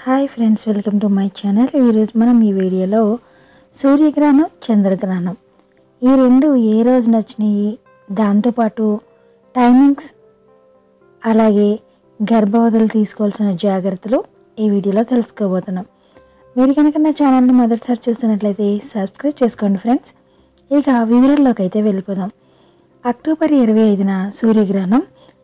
hi friends welcome to my channel ఈరోజు మనం ఈ వీడియోలో సూర్యగ్రహణం చంద్రగ్రహణం ఈ రెండు ఏ రోజు నచ్చినాయి దాంతోపాటు టైమింగ్స్ అలాగే గర్భవతులు తీసుకోవాల్సిన జాగ్రత్తలు ఈ వీడియోలో తెలుసుకోబోతున్నాం మీరు కనుక నా ఛానల్ని మొదటిసారి చూస్తున్నట్లయితే సబ్స్క్రైబ్ చేసుకోండి ఫ్రెండ్స్ ఇక వివరాల్లోకి అయితే వెళ్ళిపోదాం అక్టోబర్ ఇరవై ఐదున సూర్యగ్రహణం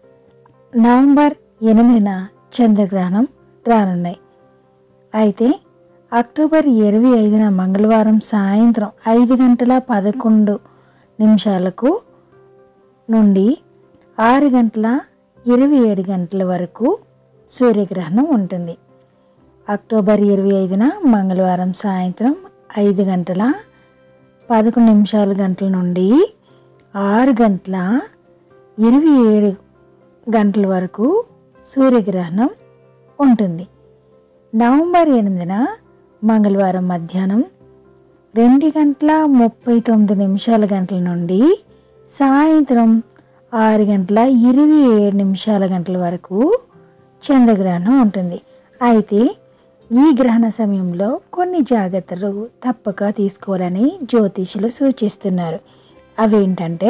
నవంబర్ ఎనిమిదిన చంద్రగ్రహణం రానున్నాయి అయితే అక్టోబర్ ఇరవై ఐదున మంగళవారం సాయంత్రం ఐదు గంటల పదకొండు నిమిషాలకు నుండి ఆరు గంటల ఇరవై ఏడు గంటల వరకు సూర్యగ్రహణం ఉంటుంది అక్టోబర్ ఇరవై ఐదున మంగళవారం సాయంత్రం ఐదు గంటల పదకొండు నిమిషాల గంటల నుండి ఆరు గంటల ఇరవై ఏడు గంటల వరకు సూర్యగ్రహణం ఉంటుంది నవంబర్ ఎనిమిదిన మంగళవారం మధ్యాహ్నం రెండు గంటల ముప్పై తొమ్మిది నిమిషాల గంటల నుండి సాయంత్రం ఆరు గంటల ఇరవై ఏడు నిమిషాల గంటల వరకు చంద్రగ్రహణం ఉంటుంది అయితే ఈ గ్రహణ సమయంలో కొన్ని జాగ్రత్తలు తప్పక తీసుకోవాలని జ్యోతిషులు సూచిస్తున్నారు అవేంటంటే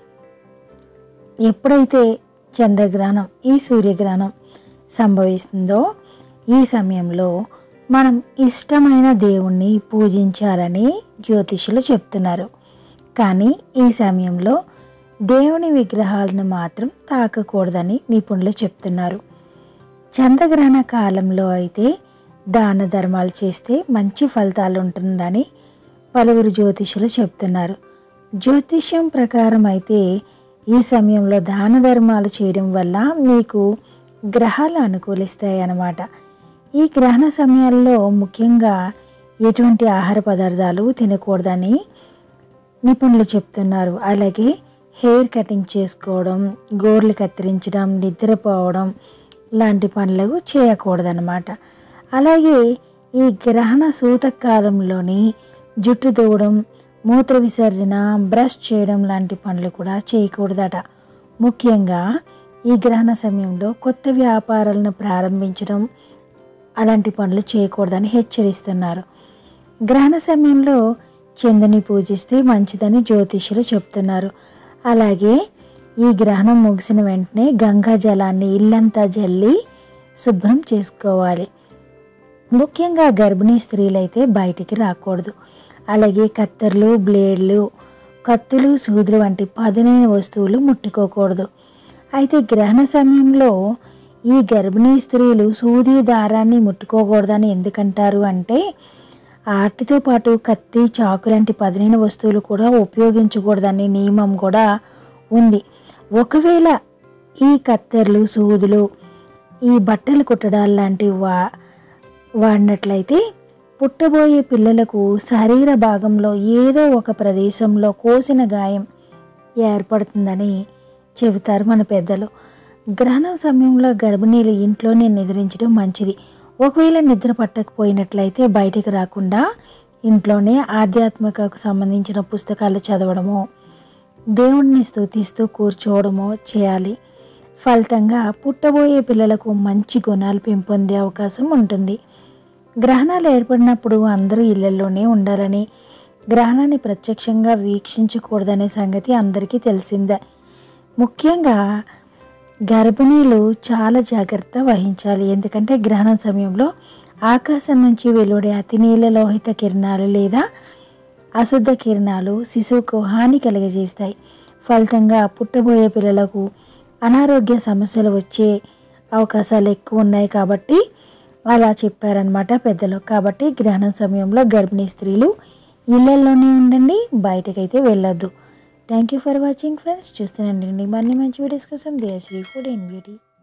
ఎప్పుడైతే చంద్రగ్రహణం ఈ సూర్యగ్రహణం సంభవిస్తుందో ఈ సమయంలో మనం ఇష్టమైన దేవుణ్ణి పూజించాలని జ్యోతిషులు చెప్తున్నారు కానీ ఈ సమయంలో దేవుని విగ్రహాలను మాత్రం తాకకూడదని నిపుణులు చెప్తున్నారు చంద్రగ్రహణ కాలంలో అయితే దాన ధర్మాలు చేస్తే మంచి ఫలితాలు ఉంటుందని పలువురు జ్యోతిషులు చెప్తున్నారు జ్యోతిష్యం ప్రకారం అయితే ఈ సమయంలో దాన ధర్మాలు చేయడం వల్ల మీకు గ్రహాలు అనుకూలిస్తాయి అన్నమాట ఈ గ్రహణ సమయాల్లో ముఖ్యంగా ఎటువంటి ఆహార పదార్థాలు తినకూడదని నిపుణులు చెప్తున్నారు అలాగే హెయిర్ కటింగ్ చేసుకోవడం గోర్లు కత్తిరించడం నిద్రపోవడం లాంటి పనులు చేయకూడదన్నమాట అలాగే ఈ గ్రహణ సూతకాలంలోని జుట్టు దూవడం మూత్ర విసర్జన బ్రష్ చేయడం లాంటి పనులు కూడా చేయకూడదట ముఖ్యంగా ఈ గ్రహణ సమయంలో కొత్త వ్యాపారాలను ప్రారంభించడం అలాంటి పనులు చేయకూడదని హెచ్చరిస్తున్నారు గ్రహణ సమయంలో చంద్రుని పూజిస్తే మంచిదని జ్యోతిష్యులు చెప్తున్నారు అలాగే ఈ గ్రహణం ముగిసిన వెంటనే గంగా జలాన్ని ఇల్లంతా జల్లి శుభ్రం చేసుకోవాలి ముఖ్యంగా గర్భిణీ స్త్రీలైతే బయటికి రాకూడదు అలాగే కత్తెరలు బ్లేడ్లు కత్తులు సూదులు వంటి పదునైన వస్తువులు ముట్టుకోకూడదు అయితే గ్రహణ సమయంలో ఈ గర్భిణీ స్త్రీలు సూది దారాన్ని ముట్టుకోకూడదని ఎందుకంటారు అంటే వాటితో పాటు కత్తి చాకు లాంటి పదునైన వస్తువులు కూడా ఉపయోగించకూడదని నియమం కూడా ఉంది ఒకవేళ ఈ కత్తెరలు సూదులు ఈ బట్టలు కుట్టడాలు లాంటివి వా వాడినట్లయితే పుట్టబోయే పిల్లలకు శరీర భాగంలో ఏదో ఒక ప్రదేశంలో కోసిన గాయం ఏర్పడుతుందని చెబుతారు మన పెద్దలు గ్రహణం సమయంలో గర్భిణీలు ఇంట్లోనే నిద్రించడం మంచిది ఒకవేళ నిద్ర పట్టకపోయినట్లయితే బయటికి రాకుండా ఇంట్లోనే ఆధ్యాత్మికకు సంబంధించిన పుస్తకాలు చదవడమో దేవుణ్ణి స్తుతిస్తూ కూర్చోవడమో చేయాలి ఫలితంగా పుట్టబోయే పిల్లలకు మంచి గుణాలు పెంపొందే అవకాశం ఉంటుంది గ్రహణాలు ఏర్పడినప్పుడు అందరూ ఇళ్లలోనే ఉండాలని గ్రహణాన్ని ప్రత్యక్షంగా వీక్షించకూడదనే సంగతి అందరికీ తెలిసిందే ముఖ్యంగా గర్భిణీలు చాలా జాగ్రత్త వహించాలి ఎందుకంటే గ్రహణం సమయంలో ఆకాశం నుంచి వెలువడే అతి నీల లోహిత కిరణాలు లేదా అశుద్ధ కిరణాలు శిశువుకు హాని కలిగజేస్తాయి ఫలితంగా పుట్టబోయే పిల్లలకు అనారోగ్య సమస్యలు వచ్చే అవకాశాలు ఎక్కువ ఉన్నాయి కాబట్టి అలా చెప్పారనమాట పెద్దలు కాబట్టి గ్రహణం సమయంలో గర్భిణీ స్త్రీలు ఇళ్లలోనే ఉండండి బయటకైతే వెళ్ళొద్దు thank you for watching friends చూస్తున్నాండి మరిన్ని మంచి వీడియోస్ కోసం దేశీ ఫుడ్ అండ్ బ్యూటీ